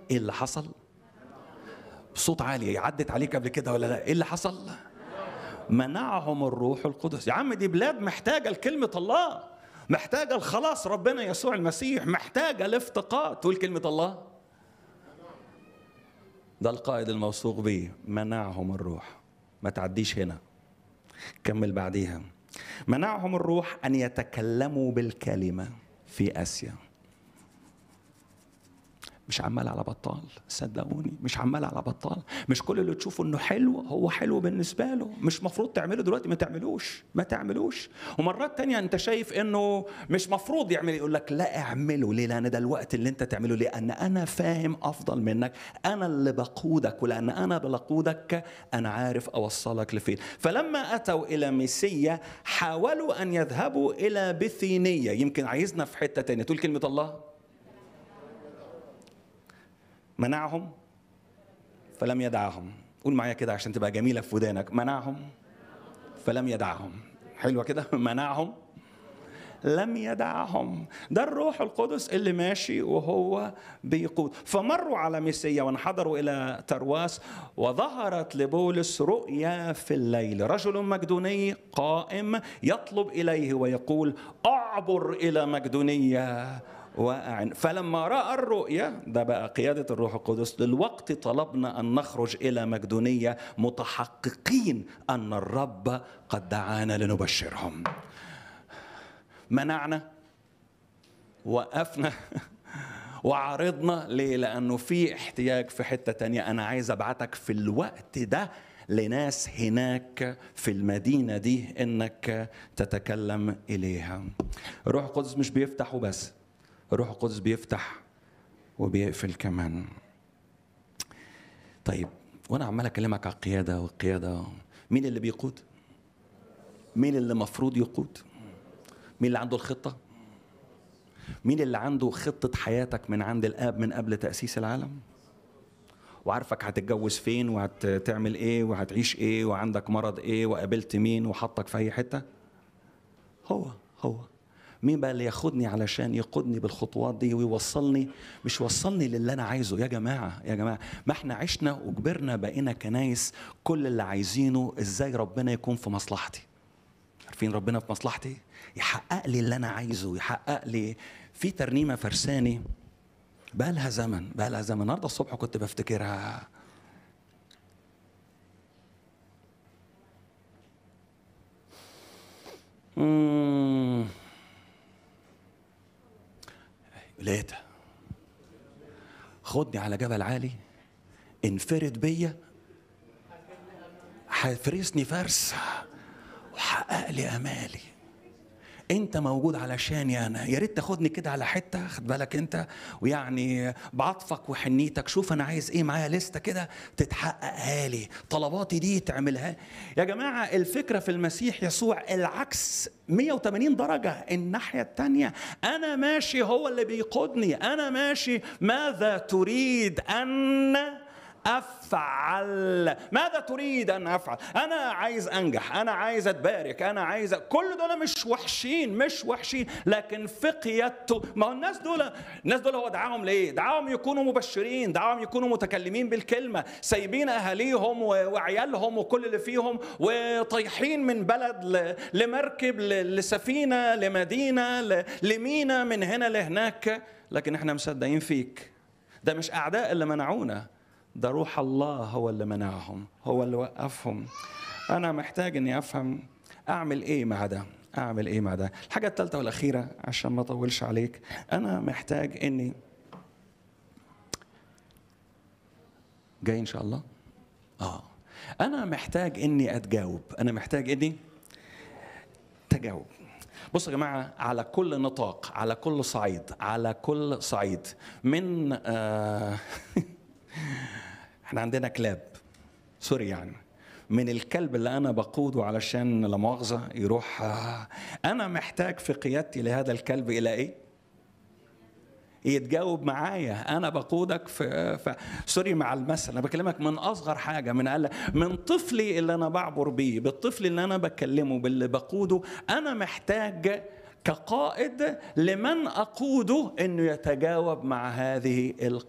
ايه اللي حصل بصوت عالي عدت عليك قبل كده ولا لا ايه اللي حصل منعهم الروح القدس يا عم دي بلاد محتاجه لكلمه الله محتاجه الخلاص ربنا يسوع المسيح محتاجه الافتقاد تقول كلمه الله ده القائد الموثوق به منعهم الروح ما تعديش هنا كمل بعديها منعهم الروح ان يتكلموا بالكلمه في اسيا مش عمال على بطال صدقوني مش عمال على بطال مش كل اللي تشوفه انه حلو هو حلو بالنسبه له مش مفروض تعمله دلوقتي ما تعملوش ما تعملوش ومرات تانية انت شايف انه مش مفروض يعمل يقول لك لا اعمله ليه لان ده الوقت اللي انت تعمله لان انا فاهم افضل منك انا اللي بقودك ولان انا بقودك انا عارف اوصلك لفين فلما اتوا الى ميسيا حاولوا ان يذهبوا الى بثينيه يمكن عايزنا في حته تانية تقول كلمه الله منعهم فلم يدعهم قول معايا كده عشان تبقى جميلة في ودانك منعهم فلم يدعهم حلوة كده منعهم لم يدعهم ده الروح القدس اللي ماشي وهو بيقود فمروا على ميسيا وانحدروا إلى ترواس وظهرت لبولس رؤيا في الليل رجل مقدوني قائم يطلب إليه ويقول أعبر إلى مقدونية واقع فلما راى الرؤيا ده بقى قياده الروح القدس للوقت طلبنا ان نخرج الى مقدونيه متحققين ان الرب قد دعانا لنبشرهم منعنا وقفنا وعرضنا ليه لانه في احتياج في حته تانية انا عايز ابعتك في الوقت ده لناس هناك في المدينه دي انك تتكلم اليها الروح القدس مش بيفتح وبس الروح القدس بيفتح وبيقفل كمان طيب وانا عمال اكلمك على القياده والقياده مين اللي بيقود مين اللي مفروض يقود مين اللي عنده الخطه مين اللي عنده خطه حياتك من عند الاب من قبل تاسيس العالم وعارفك هتتجوز فين وهتعمل ايه وهتعيش ايه وعندك مرض ايه وقابلت مين وحطك في اي حته هو هو مين بقى اللي ياخدني علشان يقودني بالخطوات دي ويوصلني مش يوصلني للي انا عايزه يا جماعه يا جماعه ما احنا عشنا وكبرنا بقينا كنايس كل اللي عايزينه ازاي ربنا يكون في مصلحتي عارفين ربنا في مصلحتي يحقق لي اللي انا عايزه يحقق لي في ترنيمه فرساني بقى لها زمن بقى لها زمن النهارده الصبح كنت بفتكرها مم. لقيتها خدني على جبل عالي انفرد بيا هيفرسني فرس وحقق لي امالي انت موجود علشاني انا يا ريت تاخدني كده على حته خد بالك انت ويعني بعطفك وحنيتك شوف انا عايز ايه معايا لسته كده تتحققها لي طلباتي دي تعملها يا جماعه الفكره في المسيح يسوع العكس 180 درجه الناحيه الثانيه انا ماشي هو اللي بيقودني انا ماشي ماذا تريد ان افعل ماذا تريد ان افعل انا عايز انجح انا عايز اتبارك انا عايز كل دول مش وحشين مش وحشين لكن في قيادته ما هو الناس دول الناس دول هو دعاهم ليه دعاهم يكونوا مبشرين دعاهم يكونوا متكلمين بالكلمه سايبين اهاليهم وعيالهم وكل اللي فيهم وطايحين من بلد لمركب لسفينه لمدينه لمينا من هنا لهناك لكن احنا مصدقين فيك ده مش اعداء اللي منعونا ده روح الله هو اللي منعهم هو اللي وقفهم انا محتاج اني افهم اعمل ايه مع ده اعمل ايه مع ده الحاجه الثالثه والاخيره عشان ما اطولش عليك انا محتاج اني جاي ان شاء الله اه انا محتاج اني اتجاوب انا محتاج اني تجاوب بصوا يا جماعة على كل نطاق على كل صعيد على كل صعيد من آه احنا عندنا كلاب سوري يعني من الكلب اللي انا بقوده علشان لا مؤاخذه يروح آه انا محتاج في قيادتي لهذا الكلب الى ايه؟ يتجاوب معايا انا بقودك في, في سوري مع المثل انا بكلمك من اصغر حاجه من أقل من طفلي اللي انا بعبر بيه بالطفل اللي انا بكلمه باللي بقوده انا محتاج كقائد لمن اقوده انه يتجاوب مع هذه